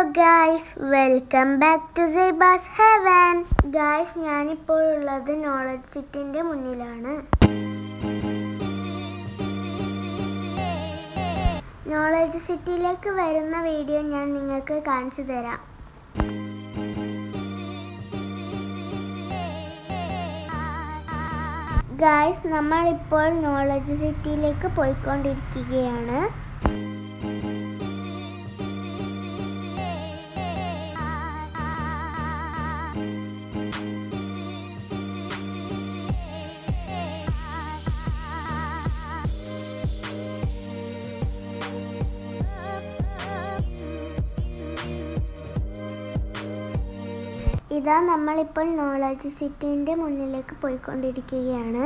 guys welcome back to Saiba's heaven guys ഞാനിപ്പോൾ ഉള്ളത് knowledge സിറ്റിന്റെ മുന്നിലാണ് നോളജ് സിറ്റിയിലേക്ക് വരുന്ന വീഡിയോ ഞാൻ നിങ്ങൾക്ക് കാണിച്ചു തരാം ഗായ്സ് നമ്മൾ ഇപ്പോൾ നോളജ് സിറ്റിയിലേക്ക് പോയിക്കൊണ്ടിരിക്കുകയാണ് ഇതാ നമ്മളിപ്പോൾ നോളജ് സിറ്റിന്റെ മുന്നിലേക്ക് പോയിക്കൊണ്ടിരിക്കുകയാണ്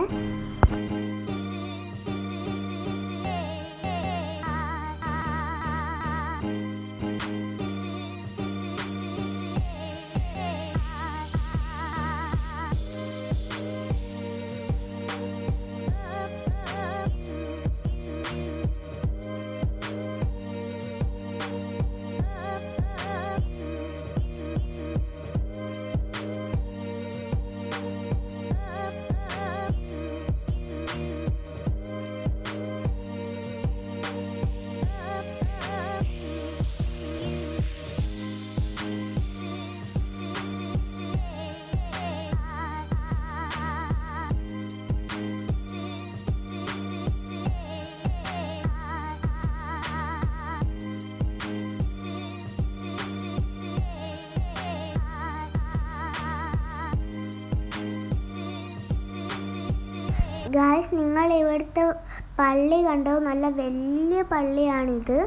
ഗായ്സ് നിങ്ങൾ ഇവിടുത്തെ പള്ളി കണ്ടോ നല്ല വലിയ പള്ളിയാണിത്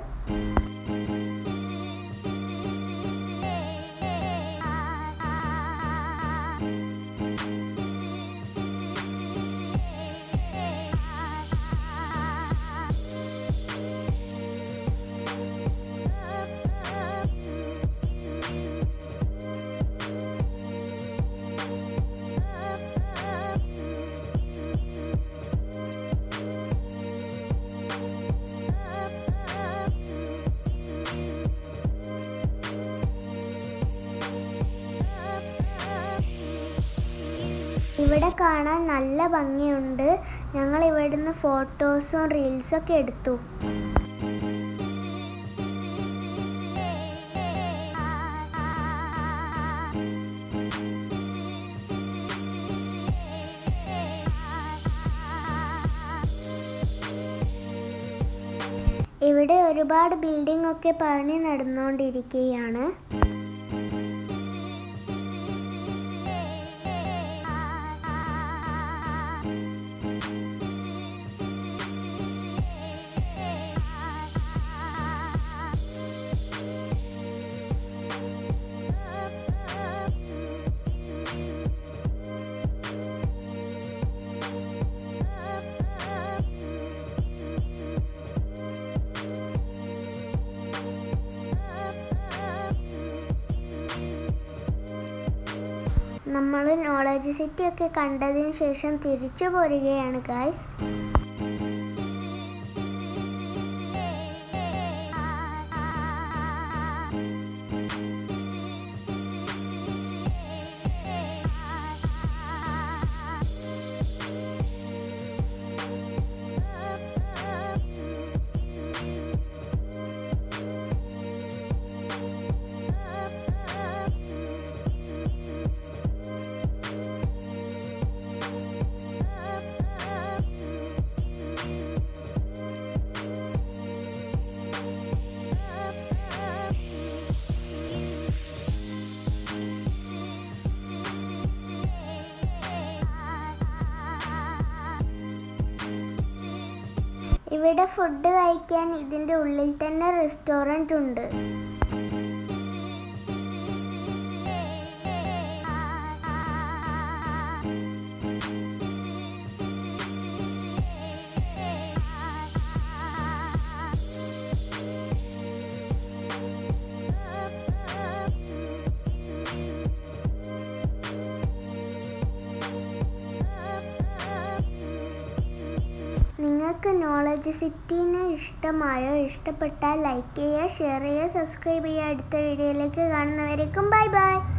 ഇവിടെ കാണാൻ നല്ല ഭംഗിയുണ്ട് ഞങ്ങൾ ഇവിടുന്ന് ഫോട്ടോസും റീൽസും ഒക്കെ എടുത്തു ഇവിടെ ഒരുപാട് ബിൽഡിംഗ് ഒക്കെ പണി നടന്നുകൊണ്ടിരിക്കുകയാണ് നമ്മൾ നോളജ് സിറ്റി ഒക്കെ കണ്ടതിന് ശേഷം തിരിച്ചു പോരുകയാണ് ഗായ്സ് ഇവിടെ ഫുഡ് കഴിക്കാൻ ഇതിൻ്റെ ഉള്ളിൽ തന്നെ റെസ്റ്റോറൻറ്റ് ഉണ്ട് നിങ്ങൾക്ക് നോളജ് നോളജ് സിറ്റിന് ഇഷ്ടമായോ ഇഷ്ടപ്പെട്ടാൽ ലൈക്ക് ചെയ്യുക ഷെയർ ചെയ്യുക സബ്സ്ക്രൈബ് ചെയ്യുക അടുത്ത വീഡിയോയിലേക്ക് കാണുന്നവരേക്കും ബൈ ബൈ